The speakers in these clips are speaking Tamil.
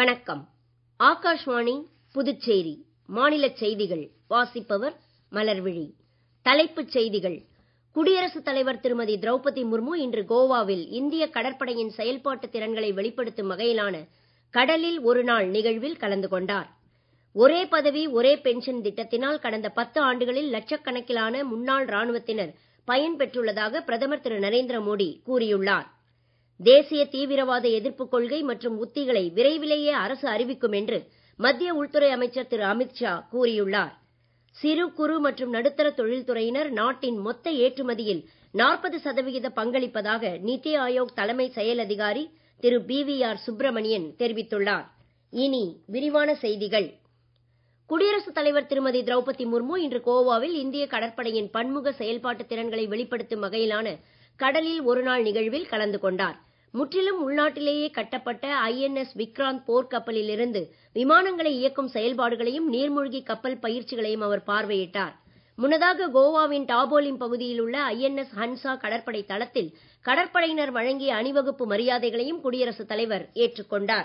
வணக்கம் ஆகாஷ்வாணி புதுச்சேரி மாநிலச் செய்திகள் வாசிப்பவர் மலர்விழி தலைப்புச் செய்திகள் குடியரசுத் தலைவர் திருமதி திரௌபதி முர்மு இன்று கோவாவில் இந்திய கடற்படையின் செயல்பாட்டு திறன்களை வெளிப்படுத்தும் வகையிலான கடலில் ஒரு நாள் நிகழ்வில் கலந்து கொண்டார் ஒரே பதவி ஒரே பென்ஷன் திட்டத்தினால் கடந்த பத்து ஆண்டுகளில் லட்சக்கணக்கிலான முன்னாள் ராணுவத்தினர் பயன் பெற்றுள்ளதாக பிரதமர் திரு நரேந்திர மோடி கூறியுள்ளார் தேசிய தீவிரவாத எதிர்ப்புக் கொள்கை மற்றும் உத்திகளை விரைவிலேயே அரசு அறிவிக்கும் என்று மத்திய உள்துறை அமைச்சர் திரு அமித் ஷா கூறியுள்ளார் சிறு குறு மற்றும் நடுத்தர தொழில்துறையினர் நாட்டின் மொத்த ஏற்றுமதியில் நாற்பது சதவிகித பங்களிப்பதாக நித்தி ஆயோக் தலைமை செயல் அதிகாரி திரு பி வி ஆர் சுப்பிரமணியன் தெரிவித்துள்ளார் இனி விரிவான செய்திகள் குடியரசுத் தலைவர் திருமதி திரௌபதி முர்மு இன்று கோவாவில் இந்திய கடற்படையின் பன்முக செயல்பாட்டு திறன்களை வெளிப்படுத்தும் வகையிலான கடலில் ஒருநாள் நிகழ்வில் கலந்து கொண்டார் முற்றிலும் உள்நாட்டிலேயே கட்டப்பட்ட ஐஎன்எஸ் விக்ராந்த் போர்க்கப்பலில் இருந்து விமானங்களை இயக்கும் செயல்பாடுகளையும் நீர்மூழ்கி கப்பல் பயிற்சிகளையும் அவர் பார்வையிட்டார் முன்னதாக கோவாவின் டாபோலிம் பகுதியில் உள்ள ஐஎன்எஸ் ஹன்சா கடற்படை தளத்தில் கடற்படையினர் வழங்கிய அணிவகுப்பு மரியாதைகளையும் குடியரசுத் தலைவர் ஏற்றுக்கொண்டார்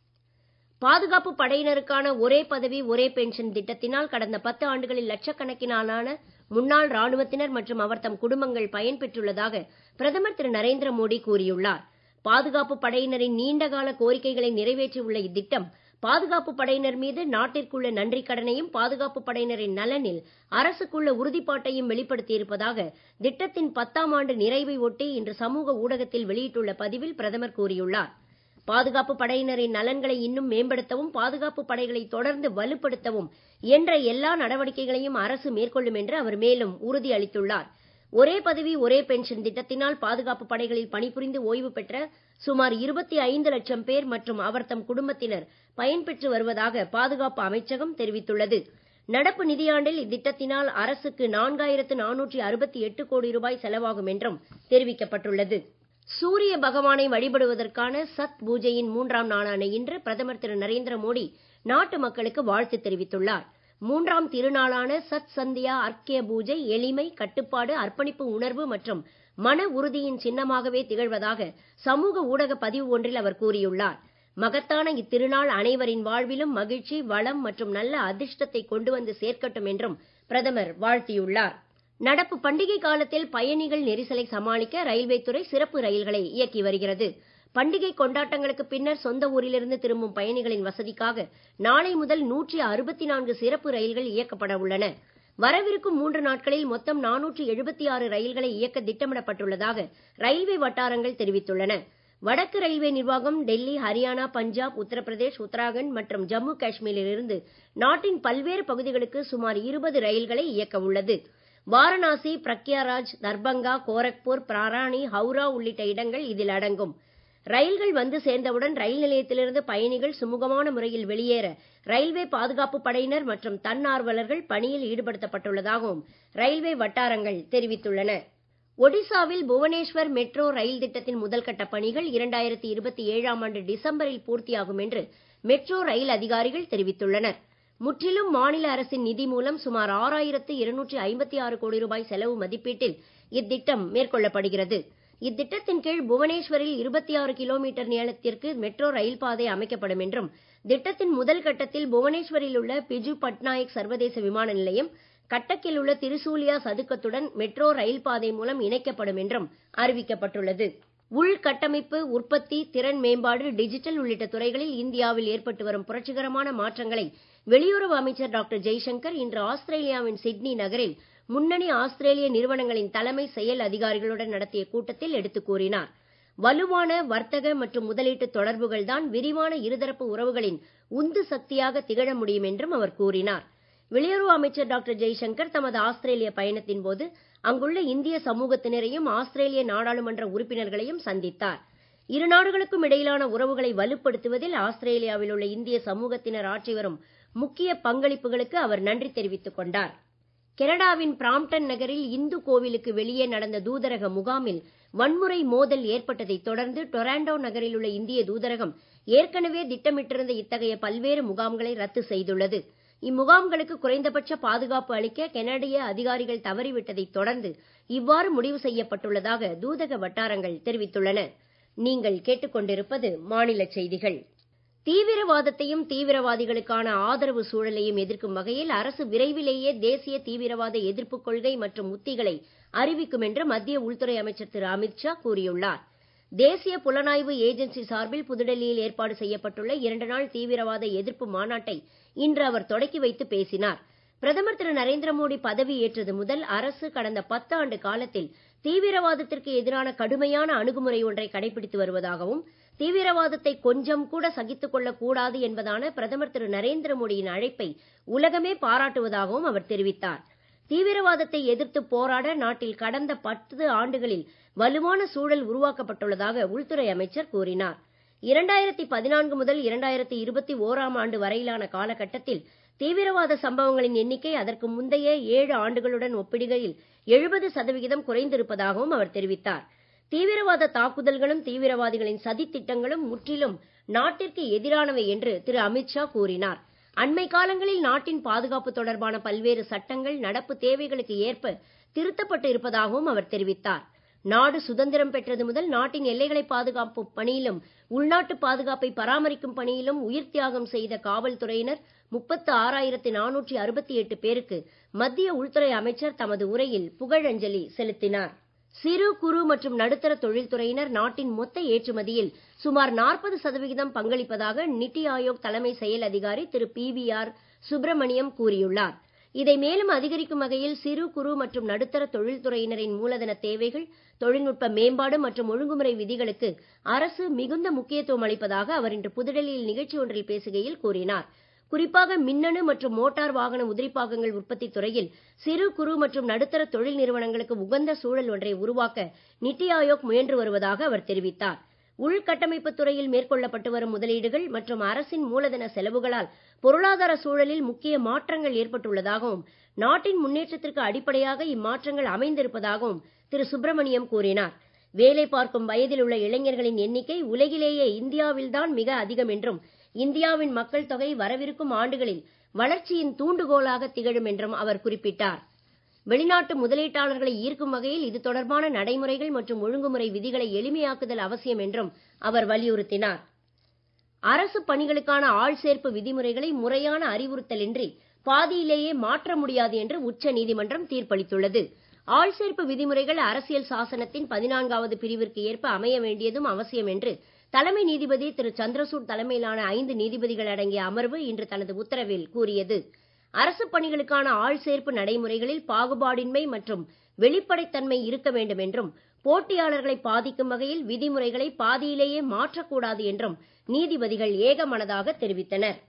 பாதுகாப்பு படையினருக்கான ஒரே பதவி ஒரே பென்ஷன் திட்டத்தினால் கடந்த பத்து ஆண்டுகளில் லட்சக்கணக்கிலான முன்னாள் ராணுவத்தினர் மற்றும் அவர் தம் குடும்பங்கள் பயன் பெற்றுள்ளதாக பிரதமர் திரு நரேந்திர மோடி கூறியுள்ளார் பாதுகாப்பு படையினரின் நீண்டகால கோரிக்கைகளை நிறைவேற்றியுள்ள இத்திட்டம் பாதுகாப்பு படையினர் மீது நாட்டிற்குள்ள நன்றி கடனையும் பாதுகாப்பு படையினரின் நலனில் அரசுக்குள்ள உறுதிப்பாட்டையும் வெளிப்படுத்தியிருப்பதாக திட்டத்தின் பத்தாம் ஆண்டு நிறைவை ஒட்டி இன்று சமூக ஊடகத்தில் வெளியிட்டுள்ள பதிவில் பிரதமர் கூறியுள்ளார் பாதுகாப்பு படையினரின் நலன்களை இன்னும் மேம்படுத்தவும் பாதுகாப்பு படைகளை தொடர்ந்து வலுப்படுத்தவும் என்ற எல்லா நடவடிக்கைகளையும் அரசு மேற்கொள்ளும் என்று அவர் மேலும் உறுதி அளித்துள்ளார் ஒரே பதவி ஒரே பென்ஷன் திட்டத்தினால் பாதுகாப்பு படைகளில் பணிபுரிந்து ஓய்வு பெற்ற சுமார் இருபத்தி ஐந்து லட்சம் பேர் மற்றும் அவர் தம் குடும்பத்தினர் பயன்பெற்று வருவதாக பாதுகாப்பு அமைச்சகம் தெரிவித்துள்ளது நடப்பு நிதியாண்டில் இத்திட்டத்தினால் அரசுக்கு நான்காயிரத்து நானூற்றி அறுபத்தி எட்டு கோடி ரூபாய் செலவாகும் என்றும் தெரிவிக்கப்பட்டுள்ளது சூரிய பகவானை வழிபடுவதற்கான சத் பூஜையின் மூன்றாம் நாளான இன்று பிரதமர் திரு நரேந்திர மோடி நாட்டு மக்களுக்கு வாழ்த்து தெரிவித்துள்ளார் மூன்றாம் திருநாளான சத் சந்தியா அர்க்கிய பூஜை எளிமை கட்டுப்பாடு அர்ப்பணிப்பு உணர்வு மற்றும் மன உறுதியின் சின்னமாகவே திகழ்வதாக சமூக ஊடக பதிவு ஒன்றில் அவர் கூறியுள்ளார் மகத்தான இத்திருநாள் அனைவரின் வாழ்விலும் மகிழ்ச்சி வளம் மற்றும் நல்ல அதிர்ஷ்டத்தை கொண்டு வந்து சேர்க்கட்டும் என்றும் பிரதமர் வாழ்த்தியுள்ளார் நடப்பு பண்டிகை காலத்தில் பயணிகள் நெரிசலை சமாளிக்க ரயில்வே துறை சிறப்பு ரயில்களை இயக்கி வருகிறது பண்டிகை கொண்டாட்டங்களுக்கு பின்னர் சொந்த ஊரிலிருந்து திரும்பும் பயணிகளின் வசதிக்காக நாளை முதல் நூற்றி அறுபத்தி நான்கு சிறப்பு ரயில்கள் இயக்கப்பட உள்ளன வரவிருக்கும் மூன்று நாட்களில் மொத்தம் நானூற்றி எழுபத்தி ஆறு ரயில்களை இயக்க திட்டமிடப்பட்டுள்ளதாக ரயில்வே வட்டாரங்கள் தெரிவித்துள்ளன வடக்கு ரயில்வே நிர்வாகம் டெல்லி ஹரியானா பஞ்சாப் உத்தரப்பிரதேஷ் உத்தராகண்ட் மற்றும் ஜம்மு காஷ்மீரில் இருந்து நாட்டின் பல்வேறு பகுதிகளுக்கு சுமார் இருபது ரயில்களை இயக்க உள்ளது வாரணாசி பிரக்யாராஜ் தர்பங்கா கோரக்பூர் பிராராணி ஹவுரா உள்ளிட்ட இடங்கள் இதில் அடங்கும் ரயில்கள் வந்து சேர்ந்தவுடன் ரயில் நிலையத்திலிருந்து பயணிகள் சுமூகமான முறையில் வெளியேற ரயில்வே பாதுகாப்பு படையினர் மற்றும் தன்னார்வலர்கள் பணியில் ஈடுபடுத்தப்பட்டுள்ளதாகவும் ரயில்வே வட்டாரங்கள் தெரிவித்துள்ளன ஒடிசாவில் புவனேஸ்வர் மெட்ரோ ரயில் திட்டத்தின் முதல்கட்ட பணிகள் இரண்டாயிரத்தி இருபத்தி ஏழாம் ஆண்டு டிசம்பரில் பூர்த்தியாகும் என்று மெட்ரோ ரயில் அதிகாரிகள் தெரிவித்துள்ளனர் முற்றிலும் மாநில அரசின் நிதி மூலம் சுமார் ஆறாயிரத்து இருநூற்றி ஐம்பத்தி ஆறு கோடி ரூபாய் செலவு மதிப்பீட்டில் இத்திட்டம் மேற்கொள்ளப்படுகிறது இத்திட்டத்தின் கீழ் புவனேஸ்வரில் இருபத்தி ஆறு கிலோமீட்டர் நீளத்திற்கு மெட்ரோ ரயில் பாதை அமைக்கப்படும் என்றும் திட்டத்தின் முதல் கட்டத்தில் புவனேஸ்வரில் உள்ள பிஜு பட்நாயக் சர்வதேச விமான நிலையம் கட்டக்கில் உள்ள திருசூலியா சதுக்கத்துடன் மெட்ரோ ரயில் பாதை மூலம் இணைக்கப்படும் என்றும் அறிவிக்கப்பட்டுள்ளது உள்கட்டமைப்பு உற்பத்தி திறன் மேம்பாடு டிஜிட்டல் உள்ளிட்ட துறைகளில் இந்தியாவில் ஏற்பட்டு வரும் புரட்சிகரமான மாற்றங்களை வெளியுறவு அமைச்சர் டாக்டர் ஜெய்சங்கர் இன்று ஆஸ்திரேலியாவின் சிட்னி நகரில் முன்னணி ஆஸ்திரேலிய நிறுவனங்களின் தலைமை செயல் அதிகாரிகளுடன் நடத்திய கூட்டத்தில் எடுத்துக் கூறினார் வலுவான வர்த்தக மற்றும் முதலீட்டு தொடர்புகள் தான் விரிவான இருதரப்பு உறவுகளின் உந்து சக்தியாக திகழ முடியும் என்றும் அவர் கூறினார் வெளியுறவு அமைச்சர் டாக்டர் ஜெய்சங்கர் தமது ஆஸ்திரேலிய பயணத்தின் போது அங்குள்ள இந்திய சமூகத்தினரையும் ஆஸ்திரேலிய நாடாளுமன்ற உறுப்பினர்களையும் சந்தித்தார் இரு நாடுகளுக்கும் இடையிலான உறவுகளை வலுப்படுத்துவதில் ஆஸ்திரேலியாவில் உள்ள இந்திய சமூகத்தினர் ஆற்றி வரும் முக்கிய பங்களிப்புகளுக்கு அவர் நன்றி தெரிவித்துக் கொண்டார் கனடாவின் பிராம்டன் நகரில் இந்து கோவிலுக்கு வெளியே நடந்த தூதரக முகாமில் வன்முறை மோதல் ஏற்பட்டதைத் தொடர்ந்து டொராண்டோ நகரில் உள்ள இந்திய தூதரகம் ஏற்கனவே திட்டமிட்டிருந்த இத்தகைய பல்வேறு முகாம்களை ரத்து செய்துள்ளது இம்முகாம்களுக்கு குறைந்தபட்ச பாதுகாப்பு அளிக்க கனடிய அதிகாரிகள் தவறிவிட்டதைத் தொடர்ந்து இவ்வாறு முடிவு செய்யப்பட்டுள்ளதாக தூதக வட்டாரங்கள் தெரிவித்துள்ளன நீங்கள் கேட்டுக்கொண்டிருப்பது மாநில செய்திகள் தீவிரவாதத்தையும் தீவிரவாதிகளுக்கான ஆதரவு சூழலையும் எதிர்க்கும் வகையில் அரசு விரைவிலேயே தேசிய தீவிரவாத எதிர்ப்புக் கொள்கை மற்றும் உத்திகளை அறிவிக்கும் என்று மத்திய உள்துறை அமைச்சர் திரு அமித் ஷா கூறியுள்ளார் தேசிய புலனாய்வு ஏஜென்சி சார்பில் புதுடெல்லியில் ஏற்பாடு செய்யப்பட்டுள்ள இரண்டு நாள் தீவிரவாத எதிர்ப்பு மாநாட்டை இன்று அவர் தொடக்கி வைத்து பேசினார் பிரதமர் திரு நரேந்திர மோடி பதவி ஏற்றது முதல் அரசு கடந்த பத்தாண்டு காலத்தில் தீவிரவாதத்திற்கு எதிரான கடுமையான அணுகுமுறை ஒன்றை கடைபிடித்து வருவதாகவும் தீவிரவாதத்தை கொஞ்சம் கூட சகித்துக் கொள்ளக் கூடாது என்பதான பிரதமர் திரு நரேந்திர மோடியின் அழைப்பை உலகமே பாராட்டுவதாகவும் அவர் தெரிவித்தார் தீவிரவாதத்தை எதிர்த்து போராட நாட்டில் கடந்த பத்து ஆண்டுகளில் வலுவான சூழல் உருவாக்கப்பட்டுள்ளதாக உள்துறை அமைச்சர் கூறினார் இரண்டாயிரத்தி பதினான்கு முதல் இரண்டாயிரத்தி இருபத்தி ஓராம் ஆண்டு வரையிலான காலகட்டத்தில் தீவிரவாத சம்பவங்களின் எண்ணிக்கை அதற்கு முந்தைய ஏழு ஆண்டுகளுடன் ஒப்பிடுகையில் எழுபது சதவிகிதம் குறைந்திருப்பதாகவும் அவர் தெரிவித்தார் தீவிரவாத தாக்குதல்களும் தீவிரவாதிகளின் சதித் திட்டங்களும் முற்றிலும் நாட்டிற்கு எதிரானவை என்று திரு அமித் ஷா கூறினார் அண்மை காலங்களில் நாட்டின் பாதுகாப்பு தொடர்பான பல்வேறு சட்டங்கள் நடப்பு தேவைகளுக்கு ஏற்ப திருத்தப்பட்டு இருப்பதாகவும் அவர் தெரிவித்தார் நாடு சுதந்திரம் பெற்றது முதல் நாட்டின் எல்லைகளை பாதுகாப்பும் பணியிலும் உள்நாட்டு பாதுகாப்பை பராமரிக்கும் பணியிலும் உயிர் தியாகம் செய்த காவல்துறையினர் முப்பத்து ஆறாயிரத்து நானூற்றி அறுபத்தி எட்டு பேருக்கு மத்திய உள்துறை அமைச்சர் தமது உரையில் புகழஞ்சலி செலுத்தினார் சிறு குறு மற்றும் நடுத்தர தொழில்துறையினர் நாட்டின் மொத்த ஏற்றுமதியில் சுமார் நாற்பது சதவிகிதம் பங்களிப்பதாக நித்தி ஆயோக் தலைமை செயல் அதிகாரி திரு பி வி ஆர் சுப்பிரமணியம் கூறியுள்ளார் இதை மேலும் அதிகரிக்கும் வகையில் சிறு குறு மற்றும் நடுத்தர தொழில்துறையினரின் மூலதன தேவைகள் தொழில்நுட்ப மேம்பாடு மற்றும் ஒழுங்குமுறை விதிகளுக்கு அரசு மிகுந்த முக்கியத்துவம் அளிப்பதாக அவர் இன்று புதுடெல்லியில் நிகழ்ச்சி ஒன்றில் பேசுகையில் கூறினார் குறிப்பாக மின்னணு மற்றும் மோட்டார் வாகன உதிரிப்பாகங்கள் உற்பத்தி துறையில் சிறு குறு மற்றும் நடுத்தர தொழில் நிறுவனங்களுக்கு உகந்த சூழல் ஒன்றை உருவாக்க நித்தி ஆயோக் முயன்று வருவதாக அவர் தெரிவித்தார் உள்கட்டமைப்பு துறையில் மேற்கொள்ளப்பட்டு வரும் முதலீடுகள் மற்றும் அரசின் மூலதன செலவுகளால் பொருளாதார சூழலில் முக்கிய மாற்றங்கள் ஏற்பட்டுள்ளதாகவும் நாட்டின் முன்னேற்றத்திற்கு அடிப்படையாக இம்மாற்றங்கள் அமைந்திருப்பதாகவும் திரு சுப்பிரமணியம் கூறினார் வேலை பார்க்கும் வயதில் உள்ள இளைஞர்களின் எண்ணிக்கை உலகிலேயே இந்தியாவில்தான் மிக அதிகம் என்றும் இந்தியாவின் மக்கள் தொகை வரவிருக்கும் ஆண்டுகளில் வளர்ச்சியின் தூண்டுகோலாக திகழும் என்றும் அவர் குறிப்பிட்டார் வெளிநாட்டு முதலீட்டாளர்களை ஈர்க்கும் வகையில் இது தொடர்பான நடைமுறைகள் மற்றும் ஒழுங்குமுறை விதிகளை எளிமையாக்குதல் அவசியம் என்றும் அவர் வலியுறுத்தினார் அரசு பணிகளுக்கான ஆள் சேர்ப்பு விதிமுறைகளை முறையான அறிவுறுத்தலின்றி பாதியிலேயே மாற்ற முடியாது என்று உச்ச நீதிமன்றம் தீர்ப்பளித்துள்ளது ஆள் சேர்ப்பு விதிமுறைகள் அரசியல் சாசனத்தின் பதினான்காவது பிரிவிற்கு ஏற்ப அமைய வேண்டியதும் அவசியம் என்று தலைமை நீதிபதி திரு சந்திரசூட் தலைமையிலான ஐந்து நீதிபதிகள் அடங்கிய அமர்வு இன்று தனது உத்தரவில் கூறியது அரசு பணிகளுக்கான ஆள் சேர்ப்பு நடைமுறைகளில் பாகுபாடின்மை மற்றும் வெளிப்படைத்தன்மை இருக்க வேண்டும் என்றும் போட்டியாளர்களை பாதிக்கும் வகையில் விதிமுறைகளை பாதியிலேயே மாற்றக்கூடாது என்றும் நீதிபதிகள் ஏகமனதாக தெரிவித்தனர்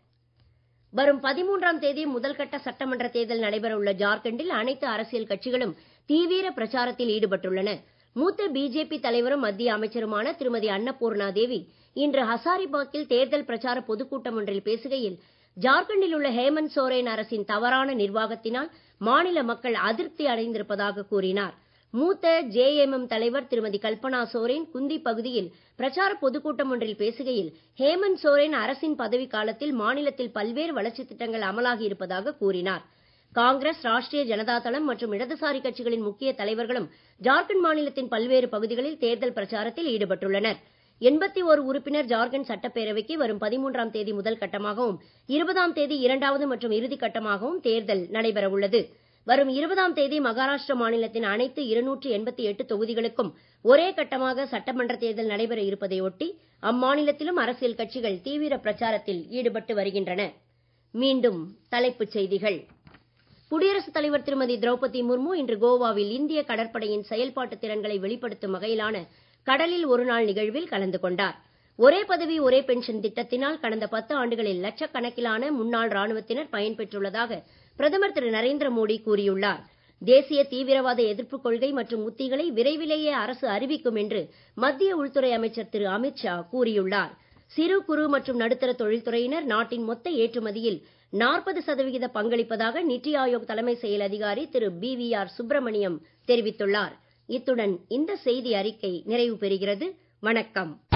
வரும் பதிமூன்றாம் தேதி முதல்கட்ட சட்டமன்ற தேர்தல் நடைபெற உள்ள ஜார்க்கண்டில் அனைத்து அரசியல் கட்சிகளும் தீவிர பிரச்சாரத்தில் ஈடுபட்டுள்ளன மூத்த பிஜேபி தலைவரும் மத்திய அமைச்சருமான திருமதி அன்னபூர்ணா தேவி இன்று ஹசாரிபாக்கில் தேர்தல் பிரச்சார பொதுக்கூட்டம் ஒன்றில் பேசுகையில் ஜார்க்கண்டில் உள்ள ஹேமந்த் சோரேன் அரசின் தவறான நிர்வாகத்தினால் மாநில மக்கள் அதிருப்தி அடைந்திருப்பதாக கூறினார் மூத்த ஜேஎம்எம் தலைவர் திருமதி கல்பனா சோரேன் குந்தி பகுதியில் பிரச்சார பொதுக்கூட்டம் ஒன்றில் பேசுகையில் ஹேமந்த் சோரேன் அரசின் பதவி காலத்தில் மாநிலத்தில் பல்வேறு வளர்ச்சித் திட்டங்கள் அமலாகி இருப்பதாக கூறினார் காங்கிரஸ் ராஷ்டிரிய ஜனதா தளம் மற்றும் இடதுசாரி கட்சிகளின் முக்கிய தலைவர்களும் ஜார்க்கண்ட் மாநிலத்தின் பல்வேறு பகுதிகளில் தேர்தல் பிரச்சாரத்தில் ஈடுபட்டுள்ளனர் எண்பத்தி ஒரு உறுப்பினர் ஜார்க்கண்ட் சட்டப்பேரவைக்கு வரும் பதிமூன்றாம் தேதி முதல் கட்டமாகவும் இருபதாம் தேதி இரண்டாவது மற்றும் இறுதிக் கட்டமாகவும் தேர்தல் நடைபெற உள்ளது வரும் இருபதாம் தேதி மகாராஷ்டிர மாநிலத்தின் அனைத்து இருநூற்று எண்பத்தி எட்டு தொகுதிகளுக்கும் ஒரே கட்டமாக சட்டமன்ற தேர்தல் நடைபெற இருப்பதை ஒட்டி அம்மாநிலத்திலும் அரசியல் கட்சிகள் தீவிர பிரச்சாரத்தில் ஈடுபட்டு வருகின்றன மீண்டும் தலைப்புச் செய்திகள் குடியரசுத் தலைவர் திருமதி திரௌபதி முர்மு இன்று கோவாவில் இந்திய கடற்படையின் செயல்பாட்டு திறன்களை வெளிப்படுத்தும் வகையிலான கடலில் ஒரு நாள் நிகழ்வில் கலந்து கொண்டார் ஒரே பதவி ஒரே பென்ஷன் திட்டத்தினால் கடந்த பத்து ஆண்டுகளில் லட்சக்கணக்கிலான முன்னாள் ராணுவத்தினர் பயன்பெற்றுள்ளதாக பிரதமர் திரு நரேந்திர மோடி கூறியுள்ளார் தேசிய தீவிரவாத எதிர்ப்புக் கொள்கை மற்றும் உத்திகளை விரைவிலேயே அரசு அறிவிக்கும் என்று மத்திய உள்துறை அமைச்சர் திரு அமித் ஷா கூறியுள்ளார் சிறு குறு மற்றும் நடுத்தர தொழில்துறையினர் நாட்டின் மொத்த ஏற்றுமதியில் நாற்பது சதவிகித பங்களிப்பதாக நித்தி ஆயோக் தலைமை செயல் அதிகாரி திரு பி வி ஆர் சுப்பிரமணியம் தெரிவித்துள்ளார் இத்துடன் இந்த செய்தி அறிக்கை நிறைவு பெறுகிறது வணக்கம்